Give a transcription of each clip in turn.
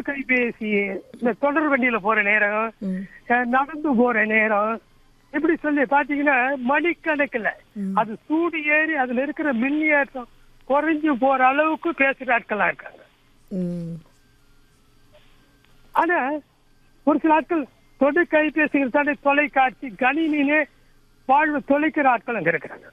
கைபேசி இந்த தொடர் வண்டியில போற நேரம் ம். அஹ், நடந்து போற நேரம் இப்படி சொல்லி பாத்தீங்கன்னா மணிக்கணக்குல அது சூடு ஏறி அதுல இருக்கிற மின்னியேற்றம் குறைஞ்சு போற அளவுக்கு பேசுற ஆட்களா இருக்காங்க ம். ஆனா ஒரு சில ஆட்கள் தொடு கைபேசிகள் தாண்டி தொலைக்காட்சி கணினினே வாழ்வு தொலைக்கிற ஆட்கள் அங்க இருக்கிறாங்க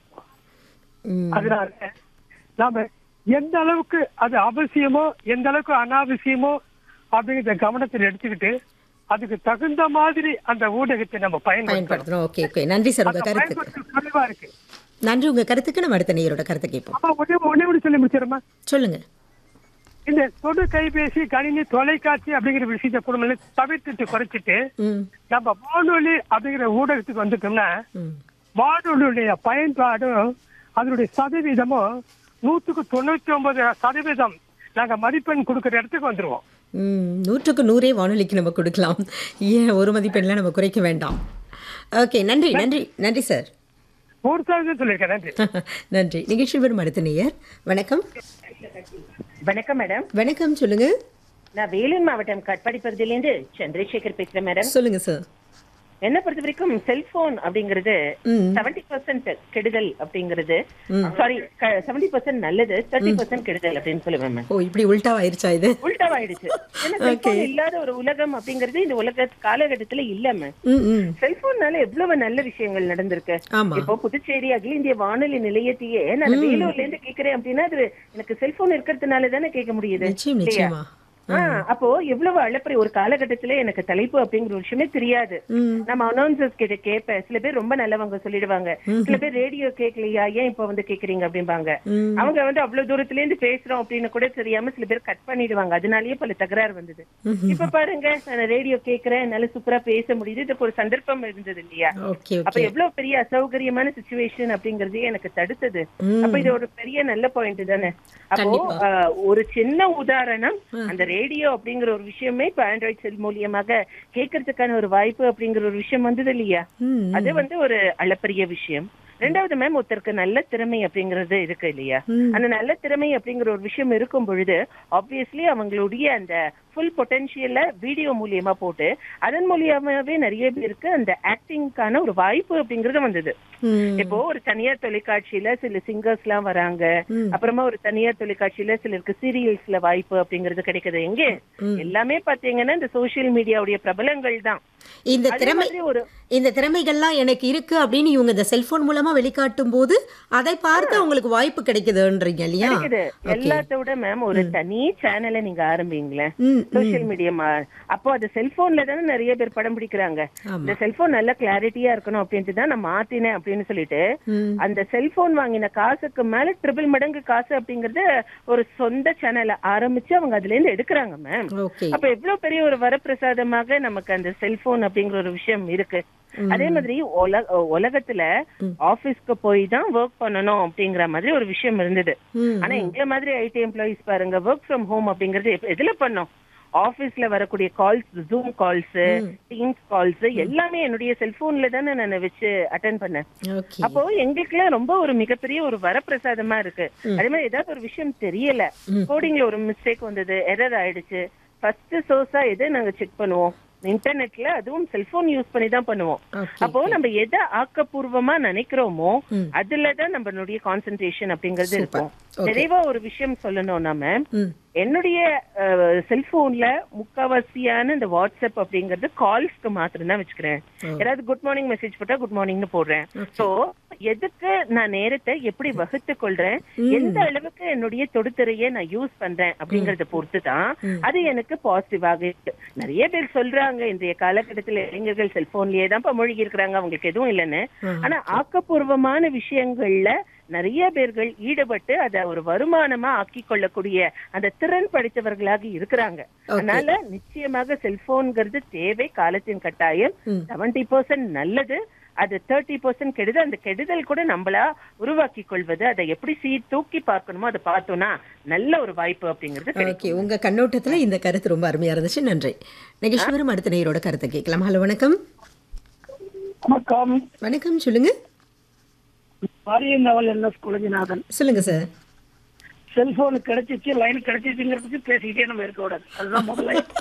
ம். அதனால நாம எந்த அளவுக்கு அது அவசியமோ எந்த அளவுக்கு அனாவசியமோ அப்படிங்கிறத கவனத்தில் எடுத்துக்கிட்டு அதுக்கு தகுந்த மாதிரி அந்த ஊடகத்தை நம்ம பயன்படுத்தணும் பயன்படுத்தணும் ஓகே ஓகே நன்றி சார் உங்க அந்த கருத்துக்கு பயன்படுத்தல் குறைவா இருக்கு நன்றி உங்க கருத்துக்கு நம்ம அடுத்த நேயரோட கருத்தை கேட்போம் ஆமா ஒண்ணே ஒண்ணே ஒண்ணு சொல்லி முடிச்சிடமா சொல்லுங்க இந்த தொடு கைபேசி கணினி தொலைக்காட்சி அப்படிங்கிற விஷயத்தை குடும்பங்களை தவிர்த்துட்டு குறைச்சிட்டு ம் நம்ம வானொலி அப்படிங்கிற ஊடகத்துக்கு வந்துட்டோம்னா ம் வானொலியுடைய பயன்பாடும் அதனுடைய சதவீதமும் நூத்துக்கு தொண்ணூத்தி ஒன்பது சதவீதம் நாங்க மதிப்பெண் கொடுக்கிற இடத்துக்கு வந்துருவோம் ம் நூற்றுக்கு நூறே வானொலிக்கு நம்ம கொடுக்கலாம் ஏன் ஒரு மதிப்பெண்லாம் நம்ம குறைக்க வேண்டாம் ஓகே நன்றி நன்றி நன்றி சார் ஒரு சதவீதம் சொல்லியிருக்கேன் நன்றி நன்றி நிகழ்ச்சி வரும் அடுத்த நேயர் வணக்கம் வணக்கம் மேடம் வணக்கம் சொல்லுங்க நான் வேலூர் மாவட்டம் கட்பாடி பகுதியிலேருந்து சந்திரசேகர் பேசுறேன் மேடம் சொல்லுங்க சார் என்ன பொறுத்த வரைக்கும் செல்போன் அப்படிங்கிறது ம். செவன்டி பர்சன்ட் கெடுதல் அப்படிங்கிறது சாரி செவன்டி பர்சன்ட் நல்லது தேர்ட்டி பர்சன்ட் கெடுதல் அப்படின்னு சொல்லுவேன் மேம் ஓ இப்படி உல்டா ஆயிருச்சா இது உல்டாவாயிடுச்சு ஏன்னா செல்போன் இல்லாத ஒரு உலகம் அப்படிங்கிறது இந்த உலக காலகட்டத்துல இல்ல மேம் ம் ம் செல்போன்னால எவ்வளவு நல்ல விஷயங்கள் நடந்திருக்கு ஆமா இப்போ புதுச்சேரி அகில இந்திய வானொலி நிலையத்தையே நான் வேலூர்ல இருந்து கேக்குறேன் அப்படின்னா அது எனக்கு செல்போன் இருக்கிறதுனால தானே கேட்க முடியுது நிச்சயம் இல்லையா? நிச்சயமா ஆ, அப்போ எவ்வளவு அழப்பறை ஒரு காலகட்டத்துல எனக்கு தலைப்பு அப்படிங்கிற ஒரு விஷயமே தெரியாது ம் நம்ம அனௌன்சர்ஸ் கிட்ட கேட்பேன் சில பேர் ரொம்ப நல்லவங்க சொல்லிடுவாங்க சில பேர் ரேடியோ கேட்கலையா ஏன் இப்ப வந்து கேக்குறீங்க அப்படிம்பாங்க ம். அவங்க வந்து அவ்வளவு தூரத்துல இருந்து பேசுறோம் அப்படின்னு கூட தெரியாம சில பேர் கட் பண்ணிடுவாங்க அதனாலயே பல தகராறு வந்தது இப்ப பாருங்க நான் ரேடியோ கேக்குறேன் என்னால சூப்பரா பேச முடியுது இதுக்கு ஒரு சந்தர்ப்பம் இருந்தது இல்லையா ஓகே அப்ப ஓகே எவ்வளவு பெரிய அசௌகரியமான சுச்சுவேஷன் அப்படிங்கறதே எனக்கு தடுத்தது அப்ப இது ஒரு பெரிய நல்ல பாயிண்ட் தானே அப்போ கண்டிப்பா. ஆஹ், ஒரு சின்ன உதாரணம் அந்த ரேடியோ அப்படிங்கிற ஒரு விஷயமே இப்ப ஆண்ட்ராய்ட் செல் மூலியமாக கேட்கறதுக்கான ஒரு வாய்ப்பு அப்படிங்கிற ஒரு விஷயம் வந்தது இல்லையா ம் அது வந்து ஒரு அளப்பரிய விஷயம் ரெண்டாவது மேம் ஒருத்தருக்கு நல்ல திறமை அப்படிங்கிறது இருக்கு இல்லையா ம். அந்த நல்ல திறமை அப்படிங்கிற ஒரு விஷயம் இருக்கும் பொழுது ஆப்வியஸ்லி அவங்களுடைய அந்த ஃபுல் பொட்டன்ஷியல வீடியோ மூலியமா போட்டு அதன் மூலியமாவே நிறைய பேருக்கு அந்த ஆக்டிங்கான ஒரு வாய்ப்பு அப்படிங்கறது வந்தது ம் இப்போ ஒரு தனியார் தொலைக்காட்சியில சில சிங்கர்ஸ் எல்லாம் வராங்க ம். அப்புறமா ஒரு தனியார் தொலைக்காட்சியில சிலருக்கு சீரியல்ஸ்ல வாய்ப்பு அப்படிங்கிறது கிடைக்குது எங்கே எல்லாமே பாத்தீங்கன்னா இந்த சோசியல் மீடியாவுடைய பிரபலங்கள் தான் இந்த அதே திறமை மாதிரி ஒரு இந்த திறமைகள்லாம் எனக்கு இருக்கு அப்படின்னு இவங்க இந்த செல்போன் மூலமா வெளிக்காட்டும் போது அதை பார்த்து அவங்களுக்கு வாய்ப்பு கிடைக்குதுன்றீங்க இல்லையா கிடைக்குது எல்லாத்த விட மேம் ஒரு தனி சேனலை நீங்க ஆரம்பிங்களேன் ம் சோசியல் மீடியா அப்போ அது செல்போன்ல தானே நிறைய பேர் படம் பிடிக்கிறாங்க ஆமா. இந்த செல்போன் நல்ல கிளாரிட்டியா இருக்கணும் அப்படின்ட்டு தான் நான் மாத்தினேன் அப்படின்னு சொல்லிட்டு ம் அந்த செல்போன் வாங்கின காசுக்கு மேல ட்ரிபிள் மடங்கு காசு அப்படிங்கறது ஒரு சொந்த சேனலை ஆரம்பிச்சு அவங்க அதுல இருந்து எடுக்கிறாங்க மேம் ஓகே அப்ப எவ்வளவு பெரிய ஒரு வரப்பிரசாதமாக நமக்கு அந்த செல்போன் அப்படிங்கிற ஒரு விஷயம் இருக்கு அதே மாதிரி உலக உலகத்துல ஆபீஸ்க்கு போய் தான் ஒர்க் பண்ணணும் அப்படிங்கிற மாதிரி ஒரு விஷயம் இருந்தது ம் ஆனா எங்களை மாதிரி ஐடி எம்ப்ளாயிஸ் பாருங்க ஒர்க் ஃப்ரம் ஹோம் அப்படிங்கறது எப்ப- எதுல பண்ணோம் ஆபீஸ்ல வரக்கூடிய calls Zoom calls Teams calls எல்லாமே என்னுடைய செல்போன்ல தானே நான் வச்சு அட்டன் பண்ணேன் ஓகே அப்போ எங்களுக்குலாம் ரொம்ப ஒரு மிகப்பெரிய ஒரு வரப்பிரசாதமா இருக்கு அதே மாதிரி ஏதாவது ஒரு விஷயம் தெரியல கோடிங்ல ஒரு மிஸ்டேக் வந்தது எரர் ஆயிடுச்சு ஃபர்ஸ்ட் சோர்ஸா எதை நாங்க செக் பண்ணுவோம் இன்டர்நெட்ல அதுவும் செல்போன் யூஸ் பண்ணி தான் பண்ணுவோம் ஓகே அப்போ நம்ம எதை ஆக்கப்பூர்வமா நினைக்கிறோமோ ம். அதுலதான் நம்மளுடைய கான்சென்ட்ரேஷன் அப்படிங்கிறது Super. இருக்கும் Okay. நிறைவா ஒரு விஷயம் சொல்லணும் நாம ம் என்னுடைய செல்போன்ல முக்காவாசியான இந்த வாட்ஸ்அப் அப்படிங்கறது கால்ஸ்க்கு மாத்திரம் தான் வச்சுக்கிறேன் Oh. யாராவது குட் மார்னிங் மெசேஜ் போட்டா குட் மார்னிங்னு போடுறேன் சோ எதுக்கு நான் நேரத்தை எப்படி வகுத்து கொள்றேன் எந்த அளவுக்கு என்னுடைய தொடுத்திரையை நான் யூஸ் பண்றேன் அப்படிங்கறத பொறுத்து தான் அது எனக்கு பாசிட்டிவாக இருக்கு நிறைய பேர் சொல்றாங்க இன்றைய காலகட்டத்துல இளைஞர்கள் செல்போன்லயே தான் மூழ்கி இருக்கிறாங்க அவங்களுக்கு எதுவும் இல்லைன்னு ஆனா ஆக்கப்பூர்வமான விஷயங்கள்ல நிறைய பேர்கள் ஈடுபட்டு அதை ஒரு வருமானமா ஆக்கி கொள்ளக்கூடிய அந்த திறன் படித்தவர்களாக இருக்கிறாங்க அதனால நிச்சயமாக செல்போன்ங்கிறது தேவை காலத்தின் கட்டாயம் ம். செவன்டி பர்சன்ட் நல்லது அது தேர்ட்டி பர்சன்ட் கெடுதல் அந்த கெடுதல் கூட நம்மளா உருவாக்கி கொள்வது அதை எப்படி சீ தூக்கி பார்க்கணுமோ அதை பார்த்தோம்னா நல்ல ஒரு வாய்ப்பு அப்படிங்கிறது கிடைக்கும் ஓகே உங்க கண்ணோட்டத்துல இந்த கருத்து ரொம்ப அருமையா இருந்துச்சு நன்றி நிகழ்ச்சி வரும் அடுத்த நேயரோட கருத்தை கேட்கலாம் ஹலோ வணக்கம் வணக்கம் வணக்கம் சொல்லுங்க மாரியந்தவள் என் எஸ் குலஜிநாதன் சொல்லுங்க சார் செல்போன் கிடைச்சிச்சு லைன் கிடைச்சிச்சுங்கிறதுக்கு பேசிக்கிட்டே நம்ம இருக்க கூடாது அதுதான் முதல்ல